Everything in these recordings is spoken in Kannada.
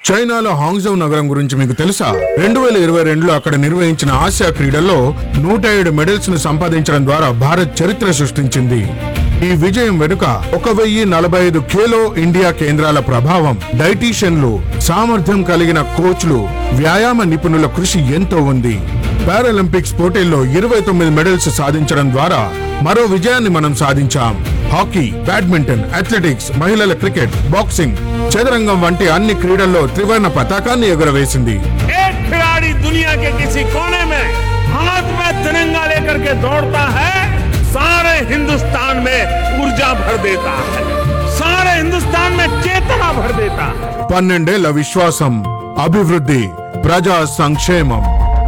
చైనాలో హాంగ్జౌ నగరం గురించి మీకు తెలుసా రెండు వేల ఇరవై రెండులో అక్కడ నిర్వహించిన ఆసియా క్రీడల్లో నూట ఏడు మెడల్స్ ను సంపాదించడం ద్వారా భారత్ చరిత్ర సృష్టించింది ఈ విజయం వెనుక ఒక వెయ్యి నలభై ఐదు ఖేలో ఇండియా కేంద్రాల ప్రభావం డైటీషియన్లు సామర్థ్యం కలిగిన కోచ్లు వ్యాయామ నిపుణుల కృషి ఎంతో ఉంది పారాలింపిక్స్ పోటీల్లో ఇరవై తొమ్మిది మెడల్స్ సాధించడం ద్వారా మరో విజయాన్ని మనం సాధించాం హాకీ బ్యాడ్మింటన్ అథ్లెటిక్స్ మహిళల క్రికెట్ బాక్సింగ్ చదరంగం వంటి అన్ని క్రీడల్లో త్రివర్ణ పతాకాన్ని ఎగురవేసింది एक खिलाड़ी दुनिया के किसी कोने में हाथ में तिरंगा लेकर के दौड़ता है सारे हिंदुस्तान में ऊर्जा भर देता है सारे हिंदुस्तान में चेतना भर देता है పన్నెండేళ్ల విశ్వాసం అభివృద్ధి ప్రజా సంక్షేమం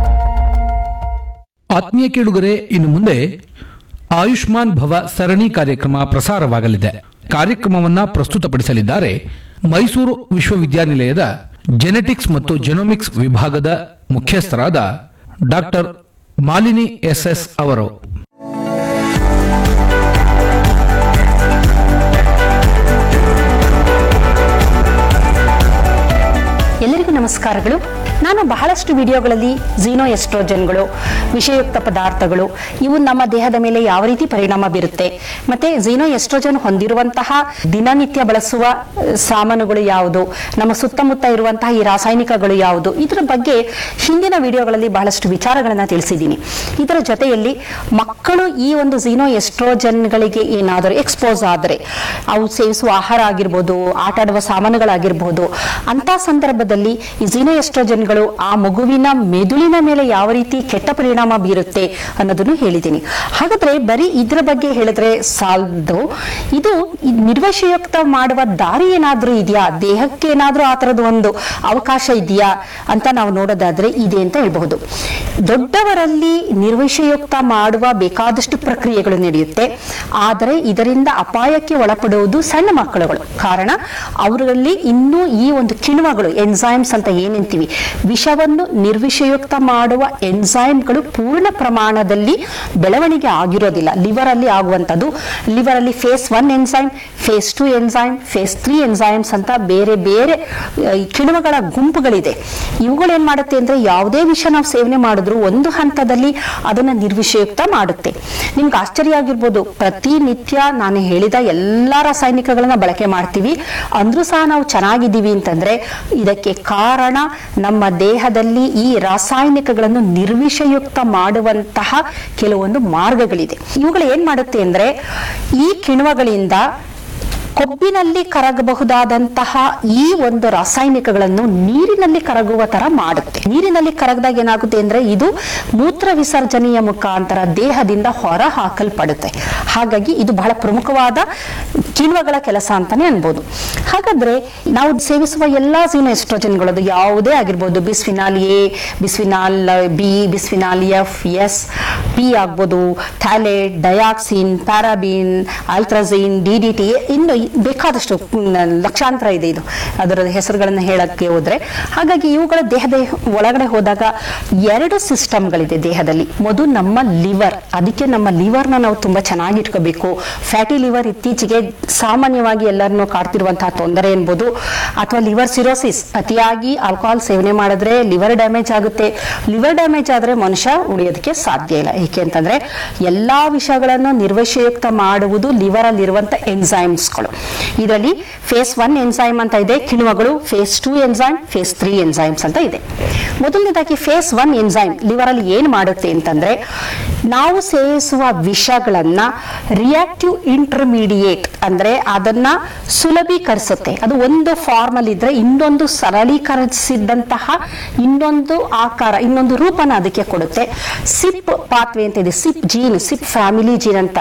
ಆತ್ಮೀಯ ಕೇಳುಗರೆ ಇನ್ನು ಮುಂದೆ ಆಯುಷ್ಮಾನ್ ಭವ ಸರಣಿ ಕಾರ್ಯಕ್ರಮ ಪ್ರಸಾರವಾಗಲಿದೆ ಕಾರ್ಯಕ್ರಮವನ್ನ ಪ್ರಸ್ತುತಪಡಿಸಲಿದ್ದಾರೆ ಮೈಸೂರು ವಿಶ್ವವಿದ್ಯಾನಿಲಯದ ಜೆನೆಟಿಕ್ಸ್ ಮತ್ತು ಜೆನೋಮಿಕ್ಸ್ ವಿಭಾಗದ ಮುಖ್ಯಸ್ಥರಾದ ಡಾಕ್ಟರ್ ಮಾಲಿನಿ ಎಸ್ ಎಸ್ ಅವರು ಎಲ್ಲರಿಗೂ ನಮಸ್ಕಾರಗಳು ನಾನು ಬಹಳಷ್ಟು ವಿಡಿಯೋಗಳಲ್ಲಿ ಝೀನೋ ಎಸ್ಟ್ರೋಜನ್ಗಳು ವಿಷಯುಕ್ತ ಪದಾರ್ಥಗಳು ಇವು ನಮ್ಮ ದೇಹದ ಮೇಲೆ ಯಾವ ರೀತಿ ಪರಿಣಾಮ ಬೀರುತ್ತೆ ಮತ್ತೆ ಝೀನೋ ಎಸ್ಟ್ರೋಜನ್ ಹೊಂದಿರುವಂತಹ ದಿನನಿತ್ಯ ಬಳಸುವ ಅಹ್, ಸಾಮಾನುಗಳು ಯಾವುದು ನಮ್ಮ ಸುತ್ತಮುತ್ತ ಇರುವಂತಹ ಈ ರಾಸಾಯನಿಕಗಳು ಯಾವುದು ಇದರ ಬಗ್ಗೆ ಹಿಂದಿನ ವಿಡಿಯೋಗಳಲ್ಲಿ ಬಹಳಷ್ಟು ವಿಚಾರಗಳನ್ನ ತಿಳಿಸಿದ್ದೀನಿ ಇದರ ಜೊತೆಯಲ್ಲಿ ಮಕ್ಕಳು ಈ ಒಂದು ಝೀನೋ ಎಸ್ಟ್ರೋಜನ್ಗಳಿಗೆ ಏನಾದರೂ ಎಕ್ಸ್ಪೋಸ್ ಆದರೆ ಅವು ಸೇವಿಸುವ ಆಹಾರ ಆಗಿರ್ಬೋದು ಆಟ ಆಡುವ ಸಾಮಾನುಗಳಾಗಿರ್ಬೋದು ಅಂತ ಸಂದರ್ಭದಲ್ಲಿ ಈ ಝೀನೋ ಎಸ್ಟ್ರೋಜನ್ಗಳು ಆ ಮಗುವಿನ ಮೆದುಳಿನ ಮೇಲೆ ಯಾವ ರೀತಿ ಕೆಟ್ಟ ಪರಿಣಾಮ ಬೀರುತ್ತೆ ಅನ್ನೋದನ್ನು ಹೇಳಿದ್ದೀನಿ ಹಾಗಾದ್ರೆ ಬರೀ ಇದ್ರ ಬಗ್ಗೆ ಹೇಳಿದ್ರೆ ಸಾಲದು ಇದು ಈ ನಿರ್ವಶಯುಕ್ತ ಮಾಡುವ ದಾರಿ ಏನಾದ್ರೂ ಇದೆಯಾ ದೇಹಕ್ಕೆ ಏನಾದ್ರೂ ಆ ತರದ ಒಂದು ಅವಕಾಶ ಇದೆಯಾ ಅಂತ ನಾವು ನೋಡೋದಾದ್ರೆ ಇದೆ ಅಂತ ಹೇಳ್ಬಹುದು ದೊಡ್ಡವರಲ್ಲಿ ನಿರ್ವಿಷಯುಕ್ತ ಮಾಡುವ ಬೇಕಾದಷ್ಟು ಪ್ರಕ್ರಿಯೆಗಳು ನಡೆಯುತ್ತೆ ಆದರೆ ಇದರಿಂದ ಅಪಾಯಕ್ಕೆ ಒಳಪಡುವುದು ಸಣ್ಣ ಮಕ್ಕಳುಗಳು ಕಾರಣ ಅವರಲ್ಲಿ ಇನ್ನೂ ಈ ಒಂದು ಕಿಣ್ವಗಳು ಎನ್ಸೈಮ್ಸ್ ಅಂತ ಏನಂತೀವಿ ವಿಷವನ್ನು ನಿರ್ವಿಷಯುಕ್ತ ಮಾಡುವ ಎನ್ಸೈಮ್ಗಳು ಪೂರ್ಣ ಪ್ರಮಾಣದಲ್ಲಿ ಬೆಳವಣಿಗೆ ಆಗಿರೋದಿಲ್ಲ ಲಿವರ್ ಅಲ್ಲಿ ಆಗುವಂಥದ್ದು ಲಿವರ್ ಅಲ್ಲಿ phase one enzyme phase two enzyme phase three enzymes ಅಂತ ಬೇರೆ ಬೇರೆ ಆ, ಈ ಕಿಣ್ವಗಳ ಗುಂಪುಗಳಿದೆ ಇವುಗಳು ಏನ್ ಮಾಡುತ್ತೆ ಅಂದ್ರೆ ಯಾವುದೇ ವಿಷ ನಾವು ಸೇವನೆ ಮಾಡಿದ್ರು ಒಂದು ಹಂತದಲ್ಲಿ ಅದನ್ನ ನಿರ್ವಿಷಯುಕ್ತ ಮಾಡುತ್ತೆ ನಿಮ್ಗೆ ಆಶ್ಚರ್ಯ ಆಗಿರ್ಬೋದು ಪ್ರತಿನಿತ್ಯ ನಾನು ಹೇಳಿದ ಎಲ್ಲಾ ರಾಸಾಯನಿಕಗಳನ್ನ ಬಳಕೆ ಮಾಡ್ತೀವಿ ಅಂದ್ರೂ ಸಹ ನಾವು ಚೆನ್ನಾಗಿದ್ದೀವಿ ಅಂತಂದ್ರೆ ಇದಕ್ಕೆ ಕಾರಣ ನಮ್ಮ ದೇಹದಲ್ಲಿ ಈ ರಾಸಾಯನಿಕಗಳನ್ನು ನಿರ್ವಿಷಯುಕ್ತ ಮಾಡುವಂತಹ ಕೆಲವೊಂದು ಮಾರ್ಗಗಳಿದೆ ಇವುಗಳು ಏನ್ ಮಾಡುತ್ತೆ ಅಂದ್ರೆ ಈ ಕಿಣ್ವಗಳಿಂದ ಕೊಬ್ಬಿನಲ್ಲಿ ಕರಗಬಹುದಾದಂತಹ ಈ ಒಂದು ರಾಸಾಯನಿಕಗಳನ್ನು ನೀರಿನಲ್ಲಿ ಕರಗುವ ತರ ಮಾಡುತ್ತೆ ನೀರಿನಲ್ಲಿ ಕರಗದಾಗ ಏನಾಗುತ್ತೆ ಅಂದ್ರೆ ಇದು ಮೂತ್ರ ವಿಸರ್ಜನೆಯ ಮುಖಾಂತರ ದೇಹದಿಂದ ಹೊರ ಹಾಕಲ್ಪಡುತ್ತೆ ಹಾಗಾಗಿ ಇದು ಬಹಳ ಪ್ರಮುಖವಾದ ಕಿಣ್ವಗಳ ಕೆಲಸ ಅಂತಾನೆ ಅನ್ಬೋದು ಹಾಗಾದ್ರೆ ನಾವು ಸೇವಿಸುವ ಎಲ್ಲಾ ಝೀನೋ ಎಸ್ಟ್ರೋಜನ್ಗಳದು ಯಾವುದೇ ಆಗಿರ್ಬೋದು bisphenol A bisphenol B bisphenol F S P ಆಗ್ಬೋದು phthalate dioxin paraben atrazine D D T ಇನ್ನು ಬೇಕಾದಷ್ಟು ಮ್, ಲಕ್ಷಾಂತರ ಇದೆ ಇದು ಅದರ ಹೆಸರುಗಳನ್ನು ಹೇಳಕ್ಕೆ ಹೋದ್ರೆ ಹಾಗಾಗಿ ಇವುಗಳ ದೇಹದ ಒಳಗಡೆ ಹೋದಾಗ ಎರಡು ಸಿಸ್ಟಮ್ಗಳಿದೆ ದೇಹದಲ್ಲಿ ಮೊದಲು ನಮ್ಮ ಲಿವರ್ ಅದಕ್ಕೆ ನಮ್ಮ ಲಿವರ್ನ ನಾವು ತುಂಬಾ ಚೆನ್ನಾಗಿ ಇಟ್ಕೋಬೇಕು ಫ್ಯಾಟಿ ಲಿವರ್ ಇತ್ತೀಚೆಗೆ ಸಾಮಾನ್ಯವಾಗಿ ಎಲ್ಲರನ್ನೂ ಕಾಡ್ತಿರುವಂತಹ ತೊಂದರೆ ಎನ್ಬೋದು ಅಥವಾ ಲಿವರ್ ಸಿರೋಸಿಸ್ ಅತಿಯಾಗಿ ಆಲ್ಕೋಹಾಲ್ ಸೇವನೆ ಮಾಡಿದ್ರೆ ಲಿವರ್ ಡ್ಯಾಮೇಜ್ ಆಗುತ್ತೆ ಲಿವರ್ ಡ್ಯಾಮೇಜ್ ಆದ್ರೆ ಮನುಷ್ಯ ಉಳಿಯೋದಕ್ಕೆ ಸಾಧ್ಯ ಇಲ್ಲ ಏಕೆ ಅಂತಂದ್ರೆ ಎಲ್ಲಾ ವಿಷಯಗಳನ್ನು ನಿರ್ವಶಯುಕ್ತ ಮಾಡುವುದು ಲಿವರ್ ಅಲ್ಲಿರುವಂತ ಎನ್ಸೈಮ್ಸ್ಗಳು ಇದರಲ್ಲಿ ಫೇಸ್ ಒನ್ ಎನ್ಸೈಮ್ ಅಂತ ಇದೆ ಕಿಣ್ವಗಳು phase two enzyme phase three enzymes ಅಂತ ಇದೆ ಮೊದಲನೇದಾಗಿ ಫೇಸ್ ಒನ್ ಎನ್ಸೈಮ್ ಲಿವರ್ ಅಲ್ಲಿ ಏನ್ ಮಾಡುತ್ತೆ ಅಂತಂದ್ರೆ ನಾವು ಸೇವಿಸುವ ವಿಷಗಳನ್ನ ರಿಯಾಕ್ಟಿವ್ ಇಂಟರ್ಮೀಡಿಯೇಟ್ ಅಂದ್ರೆ ಅದನ್ನ ಸುಲಭೀಕರಿಸುತ್ತೆ ಅದು ಒಂದು ಫಾರ್ಮ್ ಅಲ್ಲಿ ಇದ್ರೆ ಇನ್ನೊಂದು ಸರಳೀಕರಿಸಿದಂತಹ ಇನ್ನೊಂದು ಆಕಾರ ಇನ್ನೊಂದು ರೂಪನ ಅದಕ್ಕೆ ಕೊಡುತ್ತೆ ಸಿಪ್ ಪಾತ್ವೆ ಅಂತ ಇದೆ CYP gene CYP family gene ಅಂತ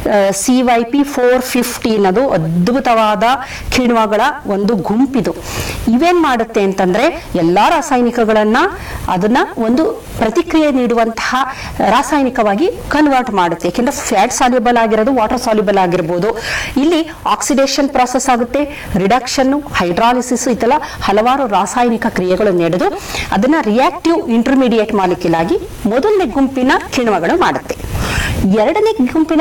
C Y P four fifteen ಅದು ಅದ್ಭುತವಾದ ಕಿಣ್ವಗಳ ಒಂದು ಗುಂಪಿದು ಇವೇನ್ ಮಾಡುತ್ತೆ ಅಂತಂದ್ರೆ ಎಲ್ಲಾ ರಾಸಾಯನಿಕಗಳನ್ನ ಅದನ್ನ ಒಂದು ಪ್ರತಿಕ್ರಿಯೆ ನೀಡುವಂತಹ ರಾಸಾಯನಿಕವಾಗಿ ಕನ್ವರ್ಟ್ ಮಾಡುತ್ತೆ ಯಾಕೆಂದ್ರೆ ಫ್ಯಾಟ್ ಸಾಲ್ಯುಬಲ್ ಆಗಿರೋದು ವಾಟರ್ ಸಾಲ್ಯುಬಲ್ ಆಗಿರ್ಬೋದು ಇಲ್ಲಿ ಆಕ್ಸಿಡೇಷನ್ ಪ್ರಾಸೆಸ್ ಆಗುತ್ತೆ ರಿಡಕ್ಷನ್ ಹೈಡ್ರಾಲಿಸಿಸ್ ಇದೆಲ್ಲ ಹಲವಾರು ರಾಸಾಯನಿಕ ಕ್ರಿಯೆಗಳು ನಡೆದು ಅದನ್ನ ರಿಯಾಕ್ಟಿವ್ ಇಂಟರ್ಮೀಡಿಯೇಟ್ ಮಾಲಿಕ್ಯೂಲ್ ಆಗಿ ಮೊದಲನೇ ಗುಂಪಿನ ಕಿಣ್ವಗಳು ಮಾಡುತ್ತೆ ಎರಡನೇ ಗುಂಪಿನ